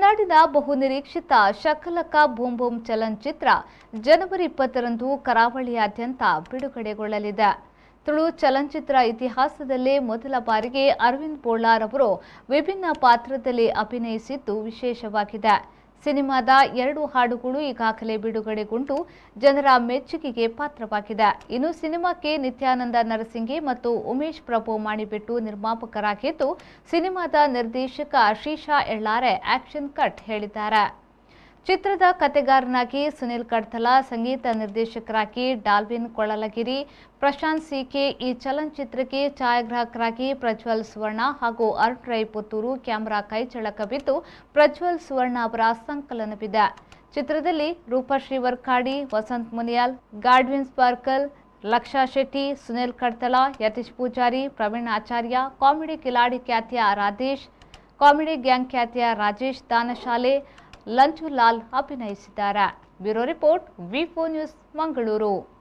ಮಲೆನಾಡಿನ ಬಹುನಿರೀಕ್ಷಿತ ಶಕಲಕ boom boom ಚಲನಚಿತ್ರ ಜನವರಿ ಇಪ್ಪತ್ತರಂದು ಕರಾವಳಿಯಾದ್ಯಂತ ಬಿಡುಗಡೆಗೊಳ್ಳಲಿದೆ ತುಳು ಚಲನಚಿತ್ರ ಇತಿಹಾಸದಲ್ಲೇ ಮೊದಲ ಬಾರಿಗೆ ಅರವಿಂದ್ ಬೋಳಾರ್ ಅವರು ವಿಭಿನ್ನ ಪಾತ್ರದಲ್ಲಿ ಅಭಿನಯಿಸಿದ್ದು ವಿಶೇಷವಾಗಿದೆ ಸಿನಿಮಾದ ಎರಡು ಹಾಡುಗಳು ಈಗಾಗಲೇ ಬಿಡುಗಡೆಗೊಂಡು ಜನರ ಮೆಚ್ಚುಗೆಗೆ ಪಾತ್ರವಾಗಿದೆ ಇನ್ನು ಸಿನಿಮಾಕ್ಕೆ ನಿತ್ಯಾನಂದ ನರಸಿಂಗಿ ಮತ್ತು ಉಮೇಶ್ ಪ್ರಭು ಮಾಣಿಬೆಟ್ಟು ನಿರ್ಮಾಪಕರಾಗಿದ್ದು ಸಿನಿಮಾದ ನಿರ್ದೇಶಕ ಶ್ರೀಶಾ ಎಳ್ಳಾರೆ ಆಕ್ಷನ್ ಕಟ್ ಹೇಳಿದ್ದಾರೆ ಚಿತ್ರದ ಕತೆಗಾರನಾಗಿ ಸುನಿಲ್ ಕಡ್ತಲ ಸಂಗೀತ ನಿರ್ದೇಶಕರಾಗಿ ಡಾಲ್ವಿನ್ ಕೊಳಲಗಿರಿ ಪ್ರಶಾಂತ್ ಸಿಕೆ ಈ ಚಲನಚಿತ್ರಕ್ಕೆ ಛಾಯಾಗ್ರಾಹಕರಾಗಿ ಪ್ರಜ್ವಲ್ ಸುವರ್ಣ ಹಾಗೂ ಅರುಣ್ ರೈ ಪುತ್ತೂರು ಕ್ಯಾಮೆರಾ ಕೈಚಳಕವಿದ್ದು ಪ್ರಜ್ವಲ್ ಸುವರ್ಣ ಅವರ ಸಂಕಲನವಿದೆ ಚಿತ್ರದಲ್ಲಿ Roopashree Varkady Vasanth Muniyal Godwin Sparkle Laksha Shetty Sunil Kadtala Yathish Poojary Praveen Acharya comedy ಕಿಲಾಡಿ ಖ್ಯಾತಿಯ ರಾಧೇಶ್ ಕಾಮಿಡಿ ಗ್ಯಾಂಗ್ ಖ್ಯಾತಿಯ ರಾಜೇಶ್ ದಾನಶಾಲೆ ಲಂಚು ಲಾಲ್ ಅಭಿನಯಿಸಿದ್ದಾರೆ bureau report V news Mangaluru